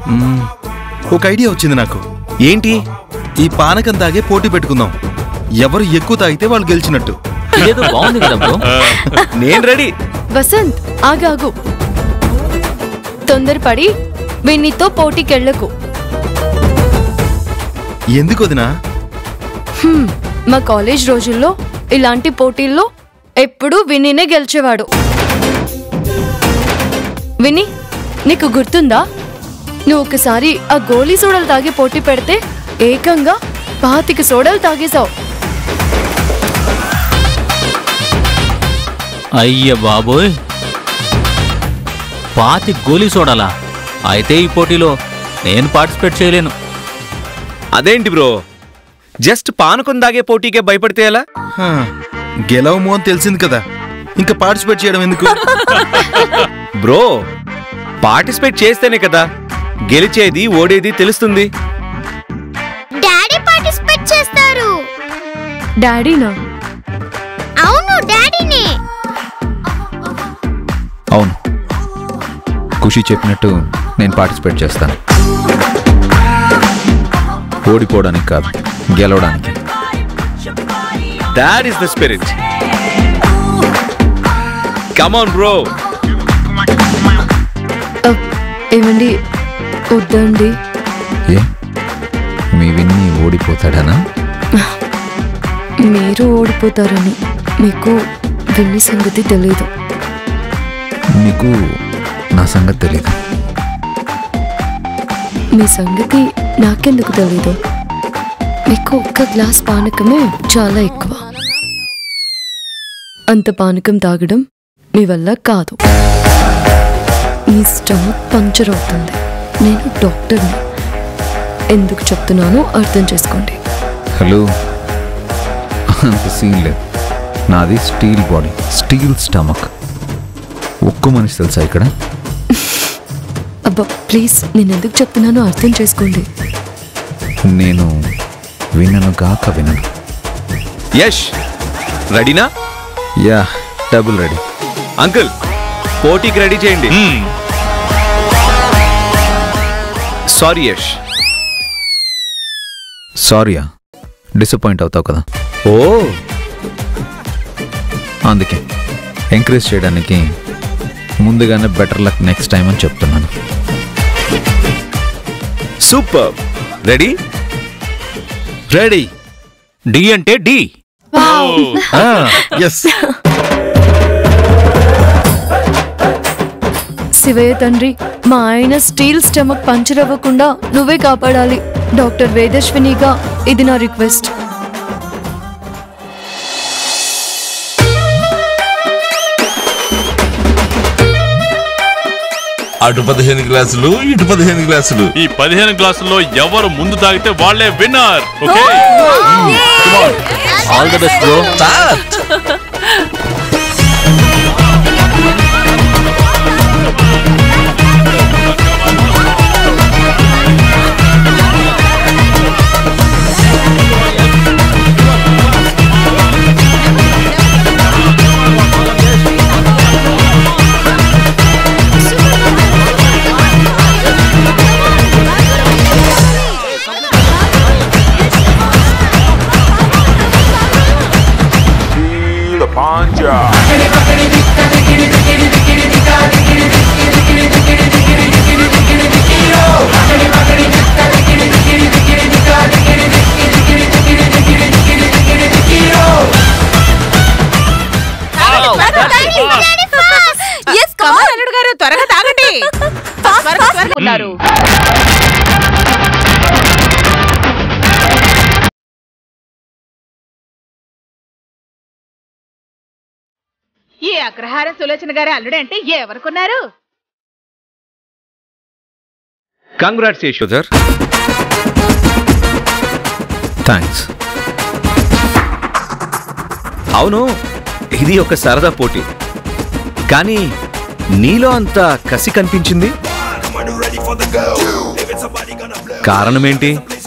మ్మ్. ఒక ఐడియా వచ్చింది నాకు ఏంటి ఈ పానకం తాగే పోటీ పెట్టుకుందాం ఎవరు ఎక్కువ తాగితే వాళ్ళు గెలిచినట్టు ఇదేదో బాగుంది కదా బ్రో నేను రెడీ వసంత్ ఆగాగు తొందరపడి విన్నీతో పోటీకెళ్లకు ఎందుకు వదినా హ్మ్, మా కాలేజ్ రోజుల్లో ఇలాంటి పోటీల్లో ఎప్పుడూ విన్నీనే గెలిచేవాడు విని నీకు గుర్తుందా నువ్వు ఒకసారి ఆ గోలీ సోడలు తాగి పోటీ పెడితే ఏకంగా పాతిక సోడలు తాగేశావు అయ్య బాబోయ్ పాతి గోలీ చూడాలా అయితే ఈ పోటీలో నేను పార్టిసిపేట్ చేయలేను అదేంటి బ్రో జస్ట్ పానకం దాగే పోటీకే భయపడితే ఎలా హా, గెలవము అని తెలిసింది కదా ఇంకా పార్టిసిపేట్ చేయడం ఎందుకు బ్రో పార్టిసిపేట్ చేస్తేనే కదా గెలిచేది ఓడేది తెలుస్తుంది డాడీ పార్టిసిపేట్ చేస్తారు డాడీనా అవును డాడీనే అవును ఖుషి చెప్పినట్టు నేను పార్టిసిపేట్ చేస్తాను ఓడిపోవడానికి కాదు గెలవడానికి that is the spirit come on bro అ, ఏమండి వద్దండి ఏ మీ విన్ని ఓడిపోతాడనా మీరు ఓడిపోతారని మీకు విన్ని సంగతి తెలియదు నీకు నా సంగతి తెలీదు మీ సంగతి నాకెందుకు తెలీదు మీకు ఒక్క గ్లాస్ పానకమే చాలా ఎక్కువ అంత పానకం తాగడం మీ వల్ల కాదు మీ స్టమక్ పంచర్ అవుతుంది నేను డాక్టర్ని ఎందుకు చెప్తున్నానో అర్థం చేసుకోండి హలో అంత సీన్ లేదు నాది స్టీల్ బాడీ స్టీల్ స్టమక్ ఒక్క మనిషి తెలుసా ఇక్కడ అబ్బా ప్లీజ్ నేను ఎందుకు చెప్తున్నానో అర్థం చేసుకోండి నేను వినను గాక వినను యష్ రెడీనా యా డబుల్ రెడీ అంకుల్ పోటీకి రెడీ చేయండి సారీ యష్ సారీయా డిసప్పాయింట్ అవుతావు కదా ఓ అందుకే ఎంకరేజ్ చేయడానికి ముందుగానే బెటర్ లక్ నెక్స్ట్ టైం అని చెప్తున్నాను సూపర్ రెడీ రెడీ డి అంటే డి ఎస్ శివయ్య తండ్రి మా ఆయన స్టీల్ స్టమక్ పంచర్ అవ్వకుండా నువ్వే కాపాడాలి డాక్టర్ వేదశ్వినిగా ఇది నా రిక్వెస్ట్ అటు పదిహేను గ్లాసులు ఇటు పదిహేను గ్లాసులు ఈ పదిహేను గ్లాసుల్లో ఎవరు ముందు తాగితే వాళ్ళే winner okay all the best bro yes come on అల్లుడు గారు త్వరగా తాగండి త్వరగా, త్వరగా ఉన్నారు ఈ అగ్రహారం సులోచన గారి అల్లుడు అంటే ఎవరుకున్నారు కంగ్రాట్స్ యశోధర్ థ్యాంక్స్ అవును ఇది ఒక సరదా పోటీ కానీ నీలో అంత కసి కనిపించింది కారణమేంటి